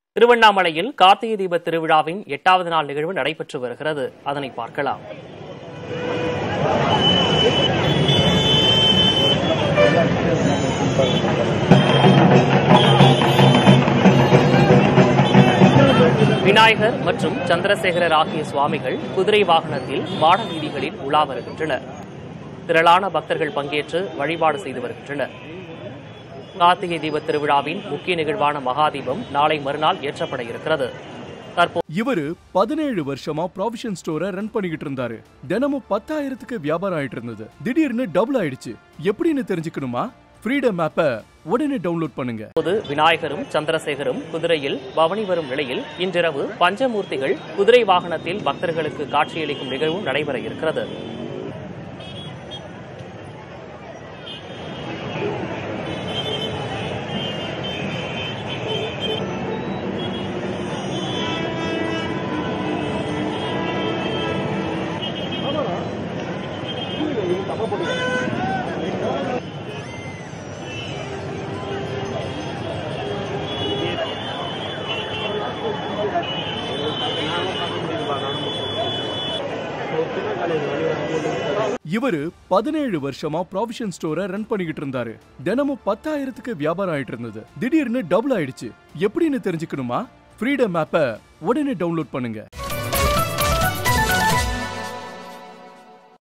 திருவண்ணாமலையில் கார்த்திகை தீப திருவிழாவின் எட்டாவது நாள் நிகழ்வு நடைபெற்று வருகிறது அதனை பார்க்கலாம் விநாயகர் மற்றும் சந்திரசேகரர் ஆகிய சுவாமிகள் குதிரை வாகனத்தில் மாட வீதிகளில் உலா வருகின்றனர் திரளான பக்தர்கள் பங்கேற்று வழிபாடு செய்து வருகின்றனர் கார்த்திகை தீப திருவிழாவின் முக்கிய நிகழ்வான மகாதீபம் நாளை மறுநாள் ஏற்றப்பட இருக்கிறது தற்போது இவரு பதினேழு வருஷமா ப்ராவிஷன் ஸ்டோரை ரன் பண்ணிக்கிட்டு இருந்தாரு தினமும் பத்தாயிரத்துக்கு வியாபாரம் ஆயிட்டு இருந்தது திடீர்னு டபுள் ஆயிடுச்சு எப்படின்னு தெரிஞ்சுக்கணுமா ஃப்ரீடம் ஆப்பை உடனே டவுன்லோட் பண்ணுங்க விநாயகரும் சந்திரசேகரும் குதிரையில் பவனி வரும் நிலையில் இன்றிரவு பஞ்சமூர்த்திகள் குதிரை வாகனத்தில் பக்தர்களுக்கு காட்சியளிக்கும் நிகழ்வும் நடைபெற இருக்கிறது இவரு பதினேழு வருஷமா ப்ராவிஷன் ஸ்டோரை ரன் பண்ணிக்கிட்டு இருந்தாரு தினமும் பத்தாயிரத்துக்கு வியாபாரம் ஆயிட்டு இருந்தது திடீர்னு டபுள் ஆயிடுச்சு எப்படின்னு தெரிஞ்சுக்கணுமா ஃப்ரீடம் ஆப்பை உடனே டவுன்லோட் பண்ணுங்க